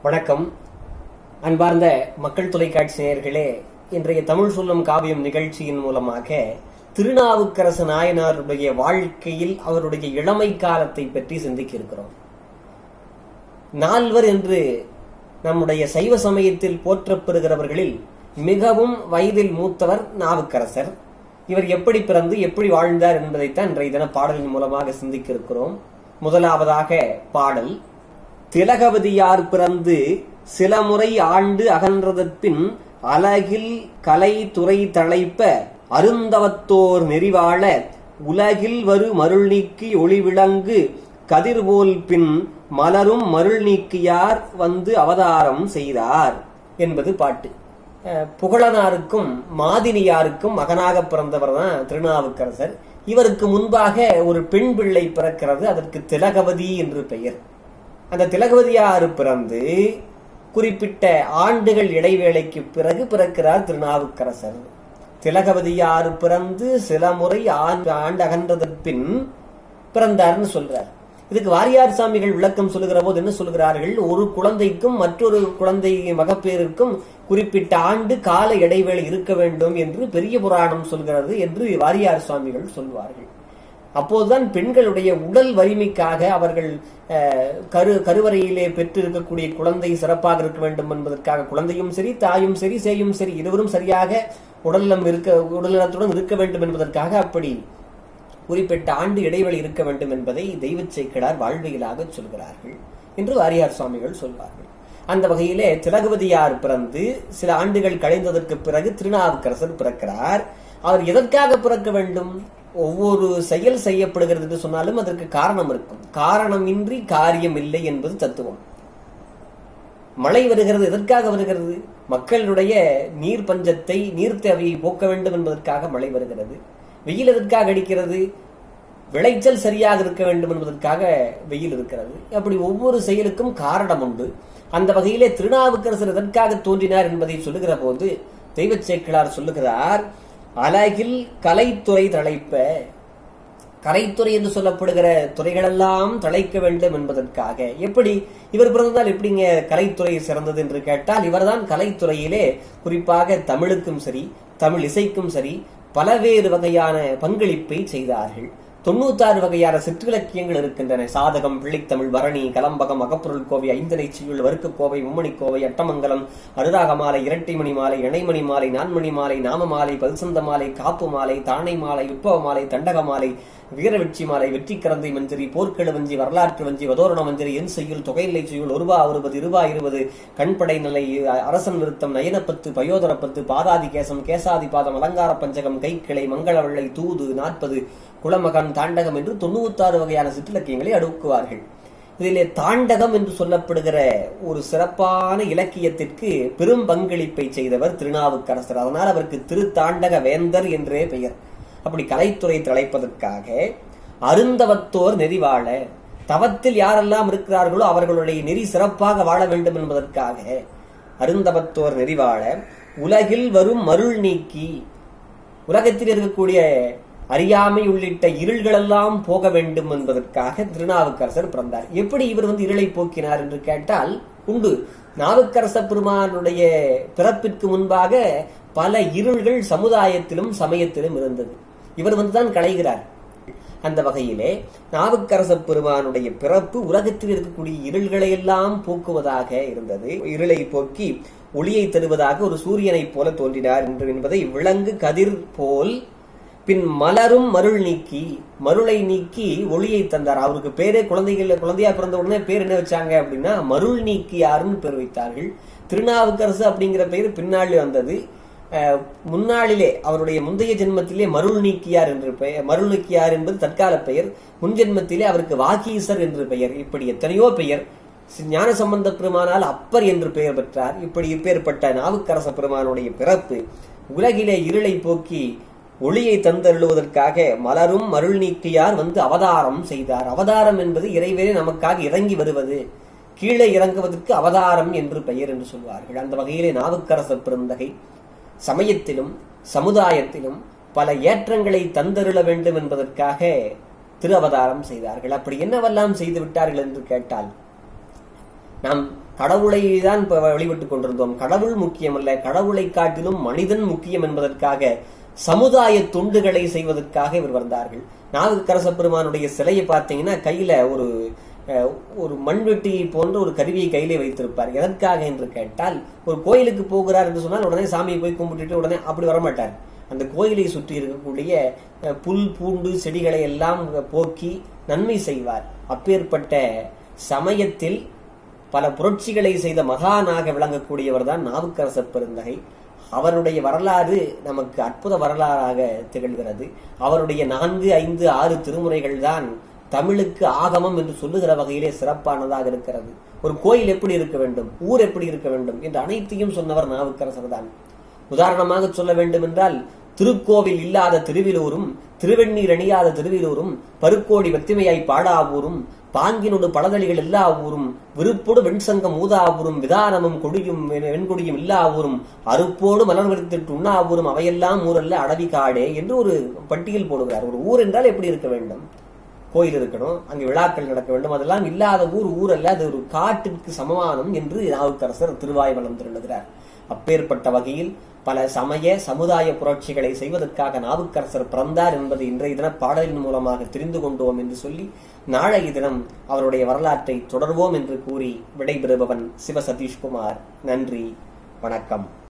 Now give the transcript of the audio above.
வணக்கம் அன்பார்ந்த மக்கள் தொலைக்காட்சி நேயர்களே இன்றைய தமிழ் சொல்லும் காவியம் நிகழ்ச்சியின் மூலமாக திருநாவுக்கரசு நாயனாருடைய வாழ்க்கையில் அவருடைய இளமை காலத்தை பற்றி சிந்திக்க இருக்கிறோம் நால்வர் என்று நம்முடைய சைவ சமயத்தில் போற்றப்பெறுகிறவர்களில் மிகவும் வயதில் மூத்தவர் நாவுக்கரசர் இவர் எப்படி பிறந்து எப்படி வாழ்ந்தார் என்பதைத்தான் இன்றைய தின பாடலின் மூலமாக சிந்திக்க இருக்கிறோம் முதலாவதாக பாடல் திலகவதியார் பிறந்து சில முறை ஆண்டு அகன்றதற்பின் அலகில் கலை துறை தழைப்ப அருந்தவத்தோர் நெறிவாழ உலகில் வரு மருள் நீக்கி ஒளிவிளங்கு கதிர்போல் பின் மலரும் மருள் நீக்கியார் வந்து அவதாரம் செய்தார் என்பது பாட்டு அஹ், புகழனாருக்கும் மாதினியாருக்கும் மகனாக பிறந்தவர் தான் திருநாவுக்கரசர் இவருக்கு முன்பாக ஒரு பெண் பிள்ளை பிறக்கிறது அதற்கு திலகவதி என்று பெயர் அந்த திலகவதியார் பிறந்து குறிப்பிட்ட ஆண்டுகள் இடைவேளைக்கு பிறகு பிறக்கிறார் திருநாவுக்கரசர் திலகவதியார் பிறந்து சில முறை ஆண்டு ஆண்டு அகன்றதன் பின் பிறந்தார்னு சொல்றார் இதுக்கு வாரியார் சாமிகள் விளக்கம் சொல்லுகிற போது என்ன சொல்கிறார்கள் ஒரு குழந்தைக்கும் மற்றொரு குழந்தை மகப்பேருக்கும் குறிப்பிட்ட ஆண்டு கால இடைவேளை இருக்க வேண்டும் என்று பெரிய புராணம் சொல்கிறது என்று வாரியார் சுவாமிகள் சொல்வார்கள் அப்போதுதான் பெண்களுடைய உடல் வலிமைக்காக அவர்கள் அஹ், கரு கருவறையிலே பெற்றிருக்கக்கூடிய குழந்தை சிறப்பாக இருக்க வேண்டும் என்பதற்காக குழந்தையும் சரி தாயும் சரி சேயும் சரி இருவரும் சரியாக உடல்நலம் இருக்க உடல்நலத்துடன் இருக்க வேண்டும் என்பதற்காக அப்படி குறிப்பிட்ட ஆண்டு இடைவெளி இருக்க வேண்டும் என்பதை தெய்வச் சேக்கிடார் வாழ்வியலாக சொல்கிறார்கள் என்று வாரியார் சுவாமிகள் சொல்வார்கள் அந்த வகையிலே திலகவதியார் பிறந்து சில ஆண்டுகள் கழிந்ததற்கு பிறகு திருநாவுக்கரசர் பிறக்கிறார் அவர் எதற்காக பிறக்க வேண்டும் ஒவ்வொரு செயல் செய்யப்படுகிறது என்று சொன்னாலும் அதற்கு காரணம் இருக்கும் காரணமின்றி காரியம் இல்லை என்பது தத்துவம் மழை வருகிறது எதற்காக வருகிறது மக்களுடைய நீர் பஞ்சத்தை நீர் தேவையை போக்க வேண்டும் என்பதற்காக மழை வருகிறது வெயில் எதற்காக அடிக்கிறது விளைச்சல் சரியாக இருக்க வேண்டும் என்பதற்காக வெயில் இருக்கிறது அப்படி ஒவ்வொரு செயலுக்கும் காரணம் உண்டு அந்த வகையிலே திருநாவுக்கரசர் எதற்காக தோன்றினார் என்பதை சொல்லுகிற போது தெய்வச் சேக்கிழார் சொல்லுகிறார் அழகில் கலைத்துறை தழைப்ப கலைத்துறை என்று சொல்லப்படுகிற துறைகளெல்லாம் தழைக்க வேண்டும் என்பதற்காக எப்படி இவர் பிறந்ததால் எப்படிங்க கலைத்துறை சிறந்தது என்று கேட்டால் இவர்தான் கலைத்துறையிலே குறிப்பாக தமிழுக்கும் சரி தமிழ் இசைக்கும் சரி பலவேறு வகையான பங்களிப்பை செய்தார்கள் தொண்ணூத்தாறு வகையான சிற்றிலக்கியங்கள் இருக்கின்றன சாதகம் பிள்ளைத்தமிழ் பரணி கலம்பகம் அகப்பொருள் கோவை ஐந்தனை செய்யுள் வருக்கு கோவை மும்மணி கோவை அட்டமங்கலம் அனுராக மாலை இரட்டைமணி மாலை இணைமணி மாலை நான்மணி மாலை நாம மாலை பல்சந்த மாலை காப்பு மாலை தானை மாலை விப்பவ மாலை தண்டக மாலை வீரவெட்சி மாலை வெற்றி கரந்தை மஞ்சரி போர்க்கள வஞ்சி வரலாற்று வஞ்சி வதோரண மஞ்சரி என் செய்யுள் தொகைநிலை செய்யுள் ஒருபா ஒருபது இருபா இருபது கண்படை நிலை அரசன் நிறுத்தம் நயனப்பத்து பயோதரப்பத்து பாதாதி கேசம் கேசாதி பாதம் அலங்கார பஞ்சகம் கைக்கிளை மங்களவள்ளை தூது நாற்பது குளமகன் தாண்டகம் என்று தொண்ணூத்தாறு வகையான சிற்றிலக்கியங்களை அடுக்குவார்கள் இதிலே தாண்டகம் என்று சொல்லப்படுகிற ஒரு சிறப்பான இலக்கியத்திற்கு பெரும் பங்களிப்பை செய்தவர் திருநாவுக்கரசர் அதனால் அவருக்கு திருத்தாண்டக வேந்தர் என்றே பெயர் அப்படி கலைத்துறை தழைப்பதற்காக அருந்தவத்தோர் நெறிவாழ தவத்தில் யாரெல்லாம் இருக்கிறார்களோ அவர்களுடைய நெறி சிறப்பாக வாழ வேண்டும் என்பதற்காக அருந்தவத்தோர் நெறிவாழ உலகில் வரும் மருள் நீக்கி உலகத்தில் இருக்கக்கூடிய அறியாமை உள்ளிட்ட இருள்களெல்லாம் போக வேண்டும் என்பதற்காக திருநாவுக்கரசர் பிறந்தார் எப்படி இவர் வந்து இருளை போக்கினார் என்று கேட்டால் உண்டு நாவுக்கரச பெருமானுடைய பிறப்பிற்கு முன்பாக பல இருள்கள் சமுதாயத்திலும் சமயத்திலும் இருந்தது இவர் வந்துதான் களைகிறார் அந்த வகையிலே நாவுக்கரச பெருமானுடைய பிறப்பு உலகத்தில் இருக்கக்கூடிய இருள்களை எல்லாம் போக்குவதாக இருந்தது இருளை போக்கி ஒளியை தருவதாக ஒரு சூரியனைப் போல தோன்றினார் என்று என்பதை விலங்கு கதிர் போல் பின் மலரும் மருள் நீக்கி மருளை நீக்கி ஒளியை தந்தார் அவருக்கு பேரே குழந்தைகள் குழந்தையா பிறந்த உடனே பேர் என்ன வச்சாங்க அப்படின்னா மருள் நீக்கியாருன்னு பேர் வைத்தார்கள் திருநாவுக்கரசு அப்படிங்கிற பெயர் பின்னாடி வந்தது அஹ், முன்னாளிலே அவருடைய முந்தைய ஜென்மத்திலே மருள் நீக்கியார் என்று பெயர் மருள் நீக்கியார் என்பது தற்கால பெயர் முன் ஜென்மத்திலே அவருக்கு வாகீசர் என்று பெயர் இப்படி எத்தனையோ பெயர் ஞான சம்பந்த பெருமானால் அப்பர் என்று பெயர் பெற்றார் இப்படி இப்பேற்பட்ட நாவுக்கரச பெருமானுடைய பிறப்பு உலகிலே இருளை போக்கி ஒளியை தந்தருளுவதற்காக மலரும் மருள் நீக்கியார் வந்து அவதாரம் செய்தார் அவதாரம் என்பது இறைவனே நமக்காக இறங்கி வருவது கீழே இறங்குவதற்கு அவதாரம் என்று பெயர் என்று சொல்வார்கள் அந்த வகையிலே நாவுக்கரச பெருந்தகை சமயத்திலும் சமுதாயத்திலும் பல ஏற்றங்களை தந்தருள வேண்டும் என்பதற்காக திரு அவதாரம் செய்தார்கள் அப்படி என்னவெல்லாம் செய்து விட்டார்கள் என்று கேட்டால் நாம் கடவுளை தான் இப்ப வழிபட்டுக் கொண்டிருந்தோம் கடவுள் முக்கியமல்ல கடவுளை காட்டிலும் மனிதன் முக்கியம் என்பதற்காக சமுதாய தொண்டுகளை செய்வதற்காக இவர் வந்தார்கள் நாவுக்கரச பெருமானுடைய சிலையை பார்த்தீங்கன்னா கையில ஒரு அஹ், ஒரு மண்வெட்டி போன்ற ஒரு கருவியை கையிலே வைத்திருப்பார் எதற்காக என்று கேட்டால் ஒரு கோயிலுக்கு போகிறார் என்று சொன்னால் உடனே சாமியை போய் கும்பிட்டுட்டு உடனே அப்படி வரமாட்டார் அந்த கோயிலை சுற்றி இருக்கக்கூடிய அஹ், புல் பூண்டு செடிகளை எல்லாம் போக்கி நன்மை செய்வார் அப்பேற்பட்ட சமயத்தில் பல புரட்சிகளை செய்த மகானாக விளங்கக்கூடியவர் தான் நாவுக்கரசர் பெருந்தகை அவருடைய வரலாறு நமக்கு அற்புத வரலாறாக திகழ்கிறது அவருடைய நான்கு ஐந்து ஆறு திருமுறைகள் தான் தமிழுக்கு ஆகமம் என்று சொல்லுகிற வகையிலே சிறப்பானதாக இருக்கிறது ஒரு கோயில் எப்படி இருக்க வேண்டும் ஊர் எப்படி இருக்க வேண்டும் என்று அனைத்தையும் சொன்னவர் நாவுக்கரசர் தான் உதாரணமாக சொல்ல வேண்டும் என்றால் திருக்கோவில் இல்லாத திருவிலூரும் திருவெண்ணீர் அணியாத திருவிலூரும் பருக்கோடி வெத்திமையாய் பாடாவூரும் பாங்கினொடு படதளிகள் எல்லா ஊரும் விருப்போடு வெண்சங்கம் ஊதாவூரும் விதானமும் கொடியும் வெ- வெண்கொடியும் இல்லா ஊரும் அறுப்போடு மலர் வரித்திட்டு உண்ணாவூரும் அவையெல்லாம் ஊரல்ல அடவி காடே என்று ஒரு பட்டியல் போடுகிறார் ஒரு ஊர் என்றால் எப்படி இருக்க வேண்டும் கோயில் இருக்கணும் அங்கு விழாக்கள் நடக்க வேண்டும் அதெல்லாம் இல்லாத ஊர் ஊர் அல்ல அது ஒரு காட்டிற்கு சமமானம் என்று நாவுக்கரசர் திருவாய்மலம் திருளுகிறார் அப்பேற்பட்ட வகையில் பல சமய சமுதாய புரட்சிகளை செய்வதற்காக நாவுக்கரசர் பிறந்தார் என்பது இன்றைய தின பாடலின் மூலமாக தெரிந்து கொண்டோம் என்று சொல்லி நாளைய தினம் அவருடைய வரலாற்றை தொடர்வோம் என்று கூறி விடைபெறுபவன் சிவ சதீஷ்குமார் நன்றி வணக்கம்